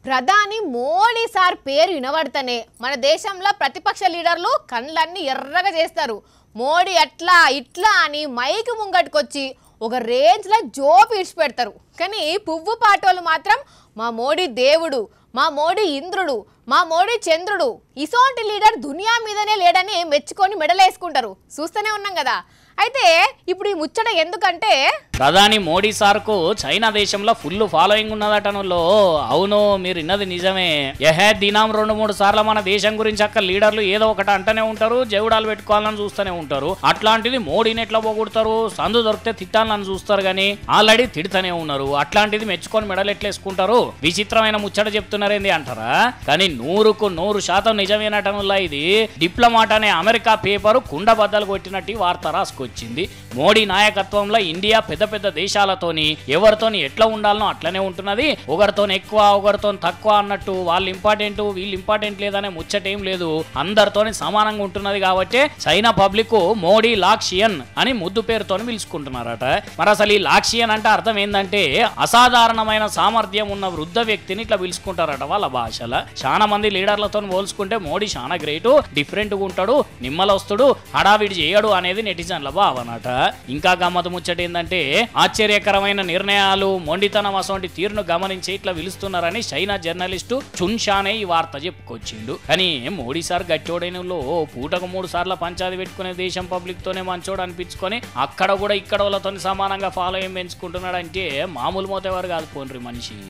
ప్రధాని మోడీ సార్ పేరు వినబడితేనే మన దేశంలో ప్రతిపక్ష లీడర్లు కళ్ళన్నీ ఎర్రగా చేస్తారు మోడీ అట్లా ఇట్లా అని మైకి ముంగట్టుకొచ్చి ఒక రేంజ్లో జోపు ఇడిచిపెడతారు కానీ పువ్వు పాటోళ్ళు మాత్రం మా మోడీ దేవుడు మా మోడీ ఇంద్రుడు మా మోడీ చంద్రుడు ఇసోంటి లీడర్ దునియా మీదనే లేడని మెచ్చుకొని మెడలేసుకుంటారు చూస్తూనే ఉన్నాం కదా అయితే ఇప్పుడు ఈ ముచ్చట ఎందుకంటే ప్రధాని మోడీ సార్కు చైనా దేశంలో ఫుల్ ఫాలోయింగ్ ఉన్నదటనులో అవును మీరు విన్నది నిజమే ఎహే దినం రెండు మూడు సార్లు మన దేశం గురించి అక్కడ లీడర్లు ఏదో ఒకటి అంటనే ఉంటారు జవుడాలు పెట్టుకోవాలని చూస్తూనే ఉంటారు అట్లాంటిది మోడీని ఎట్లా పోగొడతారు సందు దొరికితే తిట్టాలని చూస్తారు గానీ ఆల్రెడీ తిడుతూనే ఉన్నారు అట్లాంటిది మెచ్చుకొని మెడలు ఎట్లేసుకుంటారు విచిత్రమైన ముచ్చట చెప్తున్నారేంది అంటారా కానీ నూరుకు నూరు శాతం నిజమేనటనులా ఇది డిప్లొమాట్ అనే అమెరికా పేపరు కుండ బద్దలు కొట్టినట్టు ఈ వార్త రాసుకొచ్చింది మోడీ నాయకత్వంలో ఇండియా పెద్ద పెద్ద దేశాలతోని ఎవరితోని ఎట్లా ఉండాలనో అట్లనే ఉంటున్నది ఒకరితోని ఎక్కువ ఒకరితో తక్కువ అన్నట్టు వాళ్ళు ఇంపార్టెంట్ వీళ్ళు ఇంపార్టెంట్ లేదనే ముచ్చటేం లేదు అందరితోని సమానంగా ఉంటున్నది కాబట్టి చైనా పబ్లిక్ మోడీ లాక్షియన్ అని ముద్దు పేరుతోని పిలుచుకుంటున్నారట మరి అసలు ఈ లాక్షియన్ అంటే అర్థం ఏంటంటే అసాధారణమైన సామర్థ్యం ఉన్న వృద్ధ వ్యక్తిని ఇట్లా పిలుచుకుంటారట వాళ్ళ భాషలో చాలా మంది లీడర్లతో పోల్చుకుంటే మోడీ చాలా గ్రేట్ డిఫరెంట్ గా ఉంటాడు నిమ్మలొస్తుడు హడావిడి చేయడు అనేది నెటిజన్ల భావనట ఇంకా గమ్మతు ముచ్చట ఏంటంటే ఆశ్చర్యకరమైన నిర్ణయాలు మొండితనం అసొంటి తీరును గమనించి ఇట్లా పిలుస్తున్నారని చైనా జర్నలిస్టు చున్షానే ఈ వార్త చెప్పుకొచ్చిండు కానీ మోడీ సార్ గట్టోడైనలో పూటకు మూడు సార్లు పంచాది పెట్టుకునే దేశం పబ్లిక్ తోనే మంచోడు అనిపించుకొని అక్కడ కూడా ఇక్కడ వాళ్ళతో సమానంగా ఫాలో ఏం పెంచుకుంటున్నాడు అంటే మామూలు మోతేవారు కాదు పోన్రి మనిషి